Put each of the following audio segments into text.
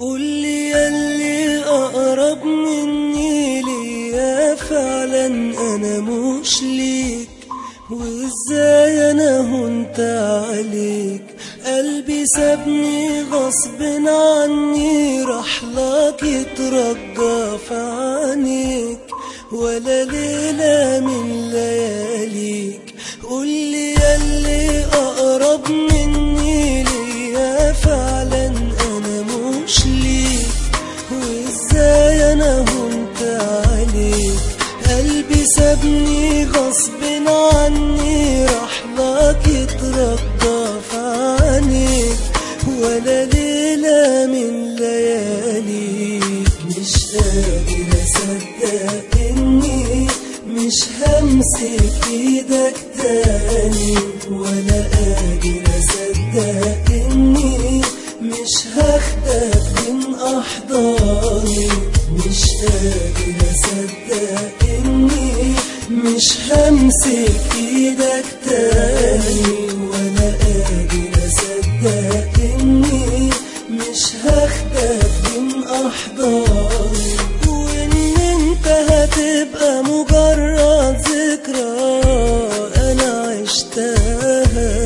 قولي ياللي أقرب مني ليا فعلا أنا مش ليك وإزاي أنا هنت عليك قلبي سابني غصب عني راح لك يترجى في عينيك ولا ليلة من لياليك قولي ياللي أقرب مني ليا فعلا أنا مش ليك وإزاي أنا هنت عليك قلبي سابني غصب عني راح لك يترجى في عينيك ولا ليلة من لياليك مش قادر أصدق إني مش همسك إيدك تاني ولا قادر أصدق إني مش هاخدك من أحضاني مش قادر أصدق إني مش همسك إيدك تاني ولا قادر أصدق إني مش هاخدك من أحضاني وإن أنت هتبقى مجرد ذكرى أنا عشتها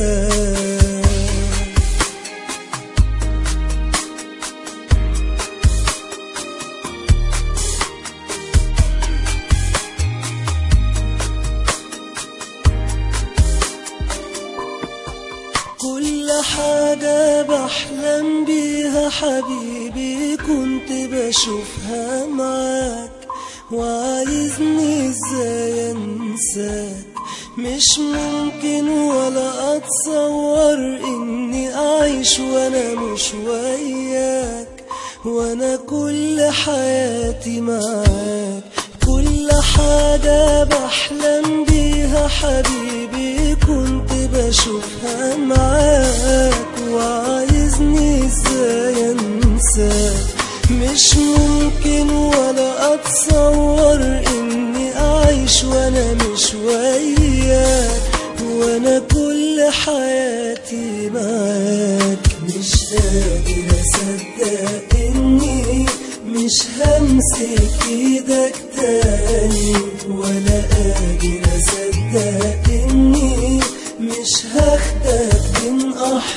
كل حاجة بحلم بيها حبيبي كنت بشوفها معاك وعايزني ازاي انساك مش ممكن ولا اتصور اني اعيش وانا مش وياك وانا كل حياتي معاك كل حاجة بحلم بيها حبيبي كنت بشوفها معاك وعايزني ازاي انساك مش ممكن ولا اتصور اني اعيش وانا مش وياك وانا كل حياتي معاك مش قادر اصدق اني مش همسك ايدك تاني ولا قادر اصدق اني مش هاخدك من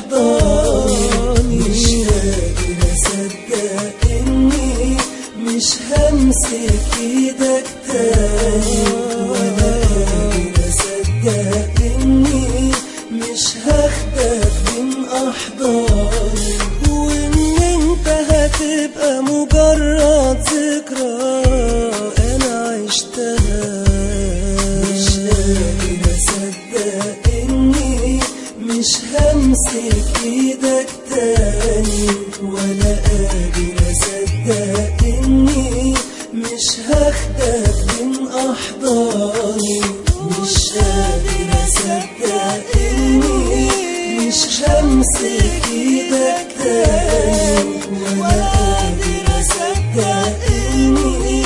احضاني مش قادر اصدق اني مش همسك ايدك تاني ولا قادر اصدق اني مش هاخدك من احضاني وان انت هتبقى مجرد ذكرى انا عشتها مش قادر اصدق اني مش همسك ايدك تاني ولا قادر اصدق اني مش هاخدك من احضاني مش قادر اصدق اني مش همسك ايدك تاني ولا قادر اصدق اني